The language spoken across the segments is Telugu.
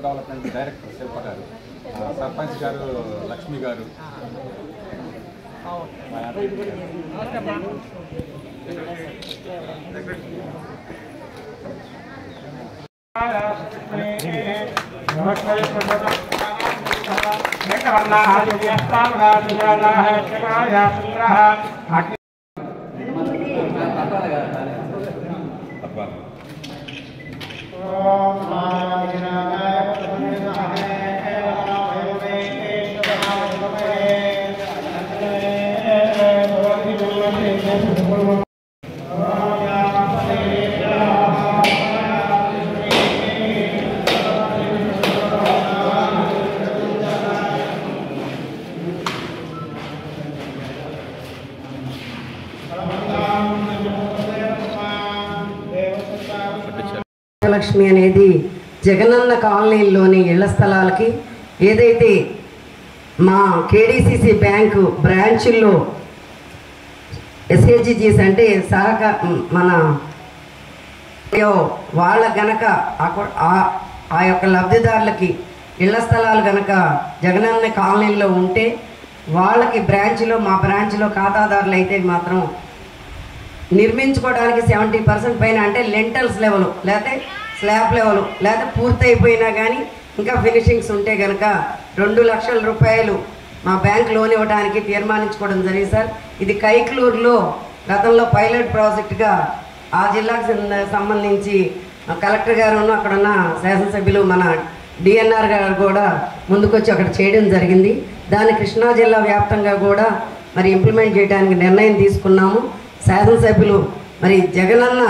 డెవలప్మెంట్ డైరెక్టర్ శిల్ప గారు ఆ, సర్పంచ్ గారు లక్ష్మి గారు మా యాదగిరి గారు. లక్ష్మి అనేది జగనన్న కాలనీలోని ఇళ్ల స్థలాలకి ఏదైతే మా కేడీసీసీ బ్యాంకు బ్రాంచుల్లో ఎస్హెచ్జిస్ అంటే సహక మన యో వాళ్ళ గనక అక్కడ ఆ- ఆ యొక్క లబ్ధిదారులకి ఇళ్ల స్థలాలు గనక జగనన్న కాలనీలో ఉంటే వాళ్ళకి బ్రాంచ్లో మా బ్రాంచ్లో ఖాతాదారులు అయితే మాత్రం నిర్మించుకోవడానికి సెవెంటీ పర్సెంట్ పైన అంటే లెంటల్స్ లెవెల్ లేకపోతే స్లాబ్ లెవెల్ లేకపోతే పూర్తి అయిపోయినా కానీ ఇంకా ఫినిషింగ్స్ ఉంటే కనుక రెండు లక్షల రూపాయలు మా బ్యాంక్ లోన్ ఇవ్వడానికి తీర్మానించుకోవడం జరిగింది సార్ ఇది కైక్లూరులో గతంలో పైలట్ ప్రాజెక్టుగా ఆ జిల్లాకు సంద- సంబంధించి కలెక్టర్ గారు అక్కడ ఉన్న శాసనసభ్యులు మన డిఎన్ఆర్ గారు కూడా ముందుకొచ్చి అక్కడ చేయడం జరిగింది దాన్ని కృష్ణా జిల్లా వ్యాప్తంగా కూడా మరి ఇంప్లిమెంట్ చేయడానికి నిర్ణయం తీసుకున్నాము శాసనసభ్యులు మరి జగనన్న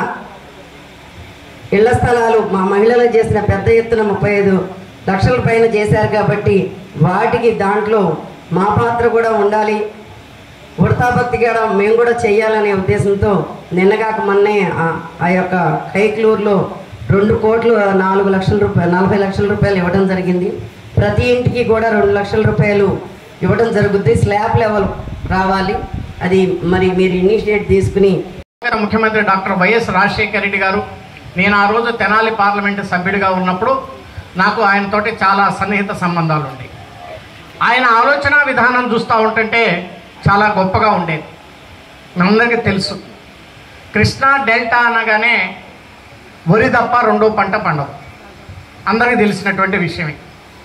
ఇళ్ల స్థలాలు మా మహిళలు చేసిన పెద్ద ఎత్తున ముప్పై ఐదు లక్షల పైన చేశారు కాబట్టి వాటికి దాంట్లో మా పాత్ర కూడా ఉండాలి ఉడతాభక్తి కూడా మేము కూడా చెయ్యాలనే ఉద్దేశంతో నిన్నగాక మొన్నే ఆ- ఆ యొక్క కైక్లూరులో రెండు కోట్లు నాలుగు లక్షల రూపాయలు నలభై లక్షల రూపాయలు ఇవ్వడం జరిగింది ప్రతి ఇంటికి కూడా రెండు లక్షల రూపాయలు ఇవ్వడం జరుగుద్ది స్లాబ్ లెవెల్ రావాలి అది మరి మీరు ఇనిషియేట్ తీసుకుని తెలంగాణ ముఖ్యమంత్రి డాక్టర్ వైఎస్ రాజశేఖర రెడ్డి గారు నేను ఆ రోజు తెనాలి పార్లమెంటు సభ్యుడిగా ఉన్నప్పుడు నాకు ఆయనతోటి చాలా సన్నిహిత సంబంధాలు ఉండేవి ఆయన ఆలోచన విధానం చూస్తూ ఉంటుంటే చాలా గొప్పగా ఉండేది మనందరికీ తెలుసు కృష్ణా డెల్టా అనగానే వరి తప్ప రెండో పంట పండవు అందరికీ తెలిసినటువంటి విషయమే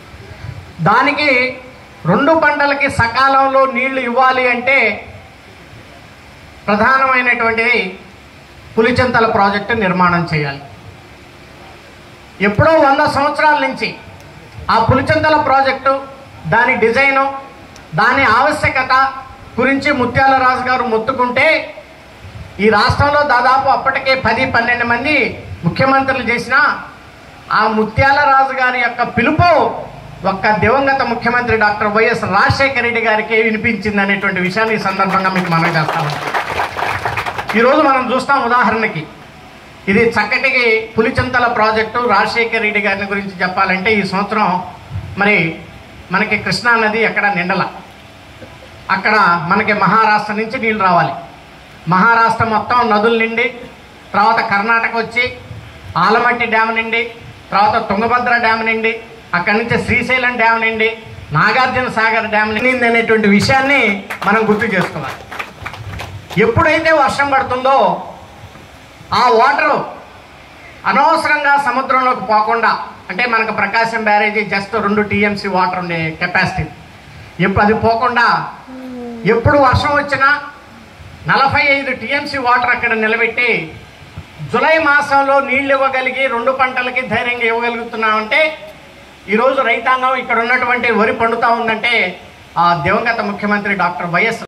దానికి రెండు పంటలకి సకాలంలో నీళ్లు ఇవ్వాలి అంటే ప్రధానమైనటువంటిది పులిచెంతల ప్రాజెక్టు నిర్మాణం చేయాలి ఎప్పుడో వంద సంవత్సరాల నుంచి ఆ పులిచెంతల ప్రాజెక్టు దాని డిజైను దాని ఆవశ్యకత గురించి ముత్యాల రాజు గారు మొత్తుకుంటే ఈ రాష్ట్రంలో దాదాపు అప్పటికే పది పన్నెండు మంది ముఖ్యమంత్రులు చేసిన ఆ ముత్యాల రాజు గారి యొక్క పిలుపు ఒక్క దివంగత ముఖ్యమంత్రి డాక్టర్ వైఎస్ రాజశేఖర రెడ్డి గారికి వినిపించింది అనేటువంటి విషయాన్ని ఈ సందర్భంగా మీకు మనం చేస్తాము ఈరోజు మనం చూస్తాం ఉదాహరణకి ఇది చక్కటి పులిచింతల ప్రాజెక్టు రాజశేఖర రెడ్డి గారిని గురించి చెప్పాలంటే ఈ సంవత్సరం మరి మనకి కృష్ణా నది ఎక్కడ నిండల అక్కడ మనకి మహారాష్ట్ర నుంచి నీళ్ళు రావాలి మహారాష్ట్ర మొత్తం నదులు నిండి తర్వాత కర్ణాటక వచ్చి ఆలమట్టి డ్యామ్ నిండి తర్వాత తుంగభద్ర డ్యామ్ నిండి అక్కడి నుంచి శ్రీశైలం డ్యామ్ నిండి నాగార్జున సాగర్ డ్యామ్ నిండింది అనేటువంటి విషయాన్ని మనం గుర్తు చేసుకోవాలి ఎప్పుడైతే వర్షం పడుతుందో ఆ వాటరు అనవసరంగా సముద్రంలోకి పోకుండా అంటే మనకు ప్రకాశం బ్యారేజీ జస్ట్ రెండు టీఎంసీ వాటర్ ఉండే కెపాసిటీ ఎప్పుడు అది పోకుండా ఎప్పుడు వర్షం వచ్చినా నలభై ఐదు టీఎంసీ వాటర్ అక్కడ నిలబెట్టి జులై మాసంలో నీళ్ళు ఇవ్వగలిగి రెండు పంటలకి ధైర్యంగా ఇవ్వగలుగుతున్నామంటే ఈరోజు రైతాంగం ఇక్కడ ఉన్నటువంటి వరి పండుతా ఉందంటే ఆ దివంగత ముఖ్యమంత్రి డాక్టర్ వైఎస్